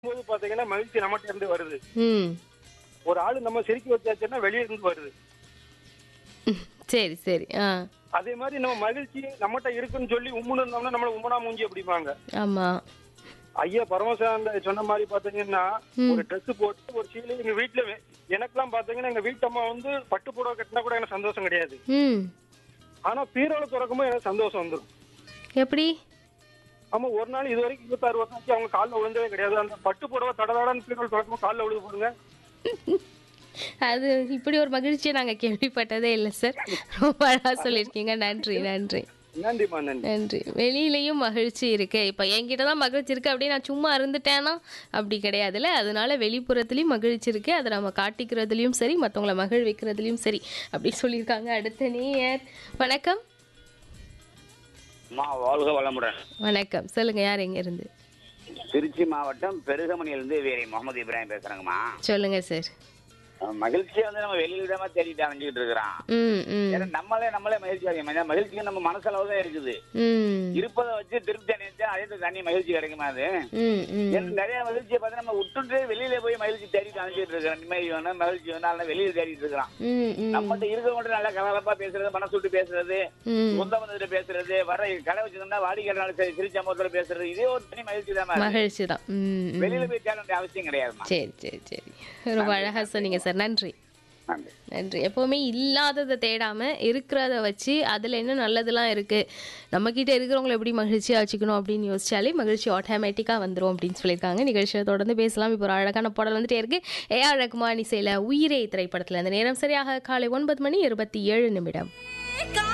போது பாத்தீங்கன்னா மகிழ்ச்சி நம்மகிட்ட இருந்து வருது ம் ஒரு ஆளு நம்ம சிரிக்க வச்சாச்சுன்னா வெளியே இருந்து வருது சரி சரி ஆ அதே மாதிரி நம்ம மகிழ்ச்சி நம்மகிட்ட இருக்குன்னு சொல்லி உம்முன்னு இருந்தோம்னா நம்மள உம்மனா மூஞ்சி அப்படிம்பாங்க ஆமாம் ஐயா பரமசாந்த சொன்ன மாதிரி பாத்தீங்கன்னா ஒரு Dress போட்டு ஒரு சீலை எங்க வீட்டுல வே- எனக்கெல்லாம் பாத்தீங்கன்னா எங்க வீட்டம்மா வந்து பட்டு புடவை கட்டினா கூட எனக்கு சந்தோஷம் கிடையாது ம் ஆனா பீரோல திறக்கும்போது எனக்கு சந்தோஷம் வந்துடும் எப்படி ஆமா ஒரு நாள் இது வரைக்கும் இருபத்தாறு வருஷம் ஆச்சு அவங்க காலில் விழுந்ததே கிடையாது அந்த பட்டு புடவை தடதடன்னு பீரோல திறக்கும்போது காலில் விழுது போடுங்க அது இப்படி ஒரு மகிழ்ச்சியை நாங்கள் கேள்விப்பட்டதே இல்லை சார் ரொம்ப அழகாக சொல்லியிருக்கீங்க நன்றி நன்றி நன்றிம்மா நன்றி நன்றி வெளியிலயும் மகிழ்ச்சி இருக்கு இப்போ என்கிட்ட தான் மகிழ்ச்சி இருக்கு அப்படியே நான் சும்மா இருந்துட்டேன்னா அப்படி கிடையாதுல்ல அதனால வெளிப்புறத்துலயும் மகிழ்ச்சி இருக்கு அதை நம்ம காட்டிக்கிறதுலயும் சரி மற்றவங்கள மகிழ்விக்கிறதுலயும் சரி அப்படி சொல்லியிருக்காங்க அடுத்த நேயர் வணக்கம் அம்மா வாழ்க வளமுடன் வணக்கம் சொல்லுங்க யார் எங்க இருந்து திருச்சி மாவட்டம் பெருகமணியிலிருந்து வேரி முகமது இப்ராஹிம் பேசுறேங்கம்மா சொல்லுங்க சார் அஹ் மகிழ்ச்சியை வந்து நம்ம வெளியில தான் தேடிட்டு அலைஞ்சிட்டு இருக்கிறோம் ம் ம் ஏன்னா நம்மளே நம்மளே மகிழ்ச்சி அடையும் மகிழ்ச்சி நம்ம மனசளவு தான் இருக்குது ம் இருப்பதை வச்சு திருப்தி அடைஞ்சா அதே தண்ணி மகிழ்ச்சி கிடைக்குமா அது ம் ம் ஏன்னா நிறைய மகிழ்ச்சியை பார்த்து நம்ம விட்டுட்டு வெளியில போய் மகிழ்ச்சி தேடிட்டு அலைஞ்சிட்டு இருக்கிறோம் நிம்மதி வேணும் மகிழ்ச்சி வேணும் அதெல்லாம் வெளியில தேடிட்டு இருக்கிறோம் ம் ம் நம்மகிட்ட இருக்கவங்க நல்லா கலகலப்பா பேசுறது மனசு விட்டு பேசுறது ம் சொந்த பந்தத்துல பேசுறது வர கடை வச்சிருந்தா வாடிக்கையாளர் சரி சிரிச்ச முகத்துல பேசுறது இதே ஒரு தனி மகிழ்ச்சி தான் மகிழ்ச்சி தான் ம் ம். வெளியில போய் தேட வேண்டிய அவசியம் கிடையாதுமா சரி சரி சரி ரொம்ப அழகா சொன்னீங்க சார் நன்றி நன்றி நன்றி எப்போவுமே இல்லாததை தேடாம இருக்கிறத வச்சு அதில் என்ன நல்லதெல்லாம் இருக்கு நம்ம கிட்ட இருக்கிறவங்களை எப்படி மகிழ்ச்சியாக வச்சுக்கணும் அப்படின்னு யோசிச்சாலே மகிழ்ச்சி ஆட்டோமேட்டிக்காக வந்துடும் அப்படின்னு சொல்லியிருக்காங்க நிகழ்ச்சியை தொடர்ந்து பேசலாம் இப்போ ஒரு அழகான பாடல் வந்துட்டே இருக்கு ஏஆர் ரகுமான் இசையில் உயிரே திரைப்படத்தில் அந்த நேரம் சரியாக காலை ஒன்பது மணி இருபத்தி ஏழு நிமிடம்